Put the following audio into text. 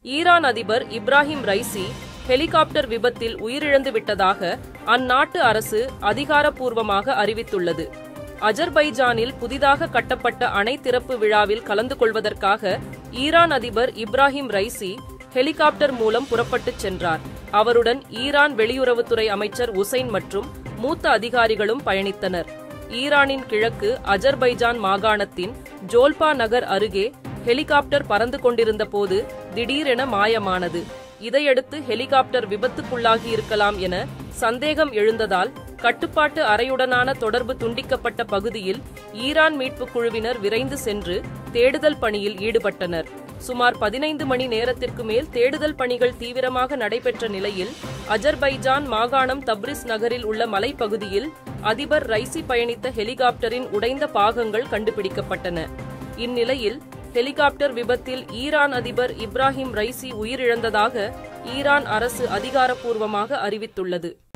Iran அதிபர் Ebrahim Raisi helicopter விபத்தில் உயிரிழந்து விட்டதாக அந்நாட்டு அரசு அதிகாரப்பூர்வமாக அறிவித்துள்ளது அஜர்பைஜானில் புதிதாக கட்டப்பட்ட அணை திறப்பு விழாவில் கலந்து கொள்வதற்காக ஈரான் அதிபர் இப்ராஹிம் ரைசி ஹெலிகாப்டர் மூலம் புறப்பட்டுச் சென்றார் அவருடன் ஈரான் வெளியுறவுத்துறை அமைச்சர் உசைன் மற்றும் மூத்த அதிகாரிகளும் பயணித்தனர் ஈரானின் கிழக்கு அஜர்பைஜான் மாகாணத்தின் ஜோல்பா நகர் அருகே ஹெலிகாப்டர் பறந்து கொண்டிருந்த போது திடீரென மாயமானது இதையடுத்து ஹெலிகாப்டர் விபத்துக்குள்ளாகி இருக்கலாம் என சந்தேகம் எழுந்ததால் கட்டுப்பாட்டு அறையுடனான தொடர்பு துண்டிக்கப்பட்ட பகுதியில் ஈரான் மீட்புக் குழுவினர் விரைந்து சென்று தேடுதல் பணியில் ஈடுபட்டனர் சுமார் பதினைந்து மணி நேரத்திற்கு மேல் தேடுதல் பணிகள் தீவிரமாக நடைபெற்ற நிலையில் அஜர்பைஜான் மாகாணம் தப்ரிஸ் நகரில் உள்ள மலைப்பகுதியில் அதிபர் ரைசி பயணித்த ஹெலிகாப்டரின் உடைந்த பாகங்கள் கண்டுபிடிக்கப்பட்டன இந்நிலையில் ஹெலிகாப்டர் விபத்தில் ஈரான் அதிபர் இப்ராஹிம் ரைசி உயிரிழந்ததாக ஈரான் அரசு அதிகாரப்பூர்வமாக அறிவித்துள்ளது